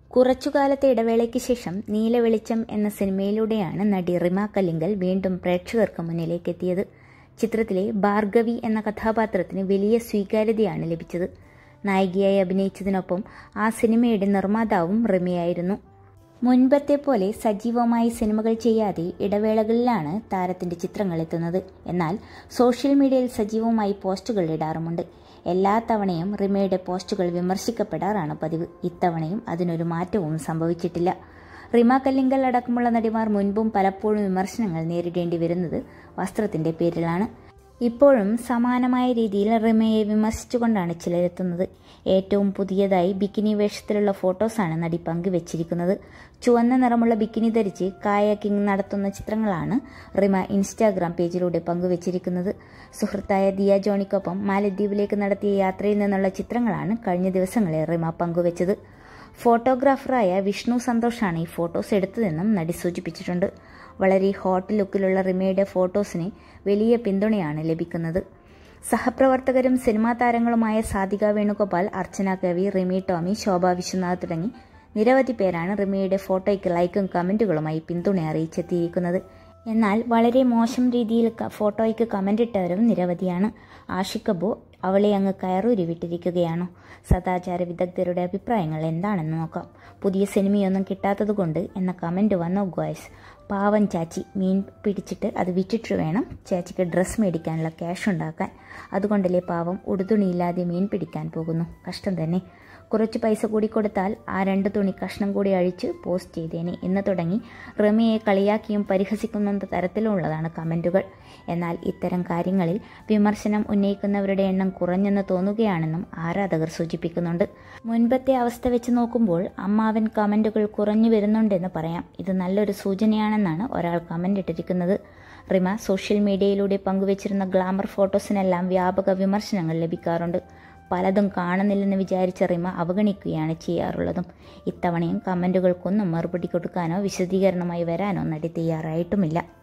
കുറച്ചുകാലത്തെ ഇടവേളയ്ക്ക് ശേഷം നീലവെളിച്ചം എന്ന സിനിമയിലൂടെയാണ് നടി റിമ കല്ലിങ്കൽ വീണ്ടും പ്രേക്ഷകർക്ക് മുന്നിലേക്ക് എത്തിയത് ചിത്രത്തിലെ ഭാർഗവി എന്ന കഥാപാത്രത്തിന് വലിയ സ്വീകാര്യതയാണ് ലഭിച്ചത് നായികയായി അഭിനയിച്ചതിനൊപ്പം ആ സിനിമയുടെ നിർമ്മാതാവും റിമയായിരുന്നു മുൻപത്തെ പോലെ സജീവമായി സിനിമകൾ ചെയ്യാതെ ഇടവേളകളിലാണ് താരത്തിന്റെ ചിത്രങ്ങൾ എത്തുന്നത് എന്നാൽ സോഷ്യൽ മീഡിയയിൽ സജീവമായി പോസ്റ്റുകൾ ഇടാറുമുണ്ട് എല്ലാ തവണയും റിമയുടെ പോസ്റ്റുകൾ വിമർശിക്കപ്പെടാറാണ് പതിവ് ഇത്തവണയും അതിനൊരു മാറ്റവും സംഭവിച്ചിട്ടില്ല റിമ കല്ലിങ്കൽ അടക്കമുള്ള നടിമാർ മുൻപും പലപ്പോഴും വിമർശനങ്ങൾ നേരിടേണ്ടി വരുന്നത് വസ്ത്രത്തിന്റെ പേരിലാണ് ഇപ്പോഴും സമാനമായ രീതിയിൽ റിമയെ വിമർശിച്ചുകൊണ്ടാണ് ചിലരെത്തുന്നത് ഏറ്റവും പുതിയതായി ബിക്കിനി വേഷത്തിലുള്ള ഫോട്ടോസാണ് നടി പങ്കുവച്ചിരിക്കുന്നത് ചുവന്ന നിറമുള്ള ബിക്കിനി ധരിച്ച് കായാക്കിംഗ് നടത്തുന്ന ചിത്രങ്ങളാണ് റിമ ഇൻസ്റ്റാഗ്രാം പേജിലൂടെ പങ്കുവച്ചിരിക്കുന്നത് സുഹൃത്തായ ദിയ ജോണിക്കൊപ്പം മാലദ്വീപിലേക്ക് നടത്തിയ യാത്രയിൽ നിന്നുള്ള ചിത്രങ്ങളാണ് കഴിഞ്ഞ ദിവസങ്ങളിൽ റിമ പങ്കുവച്ചത് ഫോട്ടോഗ്രാഫറായ വിഷ്ണു സന്തോഷാണ് ഈ ഫോട്ടോസ് എടുത്തതെന്നും നടി സൂചിപ്പിച്ചിട്ടുണ്ട് വളരെ ഹോട്ട് ലുക്കിലുള്ള റിമയുടെ ഫോട്ടോസിന് വലിയ പിന്തുണയാണ് ലഭിക്കുന്നത് സഹപ്രവർത്തകരും സിനിമാ താരങ്ങളുമായ സാധിക വേണുഗോപാൽ അർച്ചന കവി റിമി ടോമി ശോഭ വിശ്വനാഥ് തുടങ്ങി നിരവധി പേരാണ് റിമയുടെ ഫോട്ടോയ്ക്ക് ലൈക്കും കമന്റുകളുമായി പിന്തുണ അറിയിച്ചെത്തിയിരിക്കുന്നത് എന്നാൽ വളരെ മോശം രീതിയിൽ ഫോട്ടോയ്ക്ക് കമന്റ് ഇട്ടവരും നിരവധിയാണ് ആഷിഖ് അബു അവളെ അങ്ങ് കയറൂരി വിട്ടിരിക്കുകയാണോ സദാചാര വിദഗ്ധരുടെ അഭിപ്രായങ്ങൾ എന്താണെന്ന് നോക്കാം പുതിയ സിനിമയൊന്നും കിട്ടാത്തതുകൊണ്ട് എന്ന കമന്റ് വന്നോ ഗോയ്സ് പാവം ചാച്ചി മീൻ പിടിച്ചിട്ട് അത് വിറ്റിട്ട് വേണം ചാച്ചിക്ക് ഡ്രസ്സ് മേടിക്കാനുള്ള ക്യാഷ് ഉണ്ടാക്കാൻ അതുകൊണ്ടല്ലേ പാവം ഉടുതുണിയില്ലാതെ മീൻ പിടിക്കാൻ പോകുന്നു കഷ്ടം തന്നെ കുറച്ച് പൈസ കൂടി കൊടുത്താൽ ആ രണ്ട് തുണി കഷ്ണം കൂടി അഴിച്ച് പോസ്റ്റ് ചെയ്തേനെ എന്ന് തുടങ്ങി റമിയെ കളിയാക്കിയും പരിഹസിക്കുന്ന തരത്തിലുള്ളതാണ് കമൻറ്റുകൾ എന്നാൽ ഇത്തരം കാര്യങ്ങളിൽ വിമർശനം ഉന്നയിക്കുന്നവരുടെ എണ്ണം കുറഞ്ഞെന്ന് തോന്നുകയാണെന്നും ആരാധകർ സൂചിപ്പിക്കുന്നുണ്ട് മുൻപത്തെ അവസ്ഥ വെച്ച് നോക്കുമ്പോൾ അമ്മാവൻ കമൻറ്റുകൾ കുറഞ്ഞു വരുന്നുണ്ടെന്ന് പറയാം ഇത് നല്ലൊരു സൂചനയാണെന്നാണ് ഒരാൾ കമൻ്റ് ഇട്ടിരിക്കുന്നത് റിമ സോഷ്യൽ മീഡിയയിലൂടെ പങ്കുവച്ചിരുന്ന ഗ്ലാമർ ഫോട്ടോസിനെല്ലാം വ്യാപക വിമർശനങ്ങൾ ലഭിക്കാറുണ്ട് പലതും കാണുന്നില്ലെന്ന് വിചാരിച്ച റിമ അവഗണിക്കുകയാണ് ചെയ്യാറുള്ളതും ഇത്തവണയും കമൻറ്റുകൾക്കൊന്നും മറുപടി കൊടുക്കാനോ വിശദീകരണമായി വരാനോ നടി തയ്യാറായിട്ടുമില്ല